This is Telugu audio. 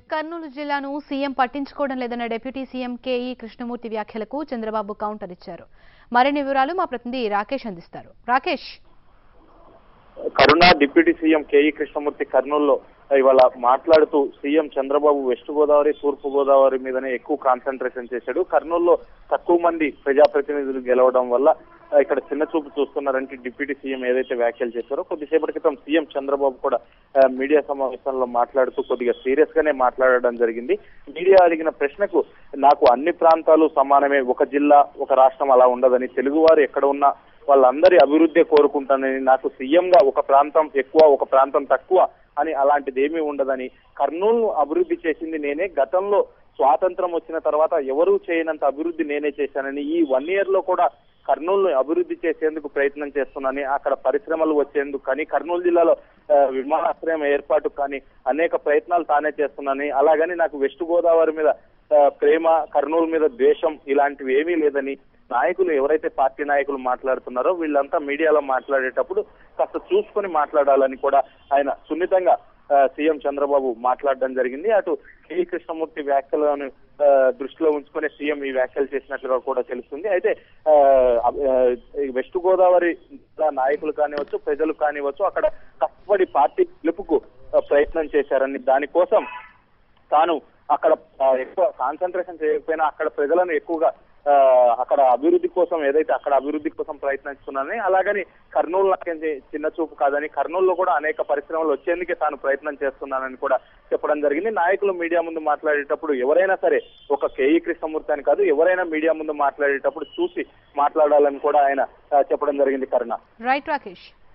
కర్నూలు జిల్లాను సీఎం పట్టించుకోవడం లేదన్న డిప్యూటీ సీఎం కేఈ కృష్ణమూర్తి వ్యాఖ్యలకు చంద్రబాబు కౌంటర్ ఇచ్చారు మరిన్ని వివరాలు మా ప్రతినిధి రాకేష్ అందిస్తారు Rakesh Karuna deputy CM KE Krishnamurthy కర్నూలులో ఇవాళ మాట్లాడుతూ సీఎం చంద్రబాబు వెస్ట్ గోదావరి తూర్పు గోదావరి మీదనే ఎక్కువ కాన్సన్ట్రేషన్ చేశాడు కర్నూలులో తక్కువ మంది ప్రజాప్రతినిధులు గెలవడం వల్ల ఆ, ఇక్కడ చిన్న చూపు చూస్తున్నారంటే డిప్యూటీ సీఎం ఏదైతే వ్యాఖ్యలు చేశారో కొద్దిసేపటి క్రితం సీఎం చంద్రబాబు కూడా ఆ, మీడియా సమావేశంలో మాట్లాడుతూ కొద్దిగా సీరియస్ గానే మాట్లాడడం జరిగింది మీడియా అడిగిన ప్రశ్నకు నాకు అన్ని ప్రాంతాలు సమానమే ఒక జిల్లా ఒక రాష్ట్రం అలా ఉండదని తెలుగువారు ఎక్కడ ఉన్నా వాళ్ళందరి అభివృద్ధి కోరుకుంటానని నాకు సీఎం గా ఒక ప్రాంతం ఎక్కువ ఒక ప్రాంతం తక్కువ అని అలాంటిది ఏమీ ఉండదని కర్నూలును అభివృద్ధి చేసింది నేనే గతంలో స్వాతంత్రం వచ్చిన తర్వాత ఎవరూ చేయనంత అభివృద్ధి నేనే చేశానని ఈ వన్ ఇయర్ లో కూడా కర్నూలును అభివృద్ధి చేసేందుకు ప్రయత్నం చేస్తున్నానని అక్కడ పరిశ్రమలు వచ్చేందుకు కానీ కర్నూలు జిల్లాలో ఆ, విమానాశ్రయం ఏర్పాటు కానీ అనేక ప్రయత్నాలు తానే చేస్తున్నానని అలాగని నాకు వెస్ట్ గోదావరి మీద ఆ, ప్రేమ కర్నూలు మీద ద్వేషం ఇలాంటివి ఏమీ లేదని నాయకులు ఎవరైతే పార్టీ నాయకులు మాట్లాడుతున్నారో వీళ్ళంతా మీడియాలో మాట్లాడేటప్పుడు కాస్త చూసుకొని మాట్లాడాలని కూడా ఆయన సున్నితంగా ఆ, సీఎం చంద్రబాబు మాట్లాడడం జరిగింది అటు కె కృష్ణమూర్తి వ్యాఖ్యలను ఆ, దృష్టిలో ఉంచుకొని సీఎం ఈ వ్యాఖ్యలు చేసినట్లుగా కూడా తెలుస్తుంది అయితే ఆ, అబ్- ఆ, ఈ వెస్ట్ గోదావరి జిల్లా నాయకులు కానివచ్చు ప్రజలు కానివచ్చు అక్కడ కష్టపడి పార్టీ గెలుపుకు ఆ, ప్రయత్నం చేశారని దానికోసం తాను అక్కడ ఆ, ఎక్కువ కాన్సన్ట్రేషన్ చేయకపోయినా అక్కడ ప్రజలను ఎక్కువగా ఆ, అక్కడ అభివృద్ధి కోసం ఏదైతే అక్కడ అభివృద్ధి కోసం ప్రయత్నిస్తున్నానని అలాగని కర్నూలు నాకేం చిన్న చూపు కాదని కర్నూలులో కూడా అనేక పరిశ్రమలు వచ్చేందుకే తాను ప్రయత్నం చేస్తున్నానని కూడా చెప్పడం జరిగింది నాయకులు మీడియా ముందు మాట్లాడేటప్పుడు ఎవరైనా సరే ఒక కేఈ కృష్ణమూర్తి అని కాదు ఎవరైనా మీడియా ముందు మాట్లాడేటప్పుడు చూసి మాట్లాడాలని కూడా ఆయన ఆ, చెప్పడం జరిగింది కరుణ రైట్ రాకేష్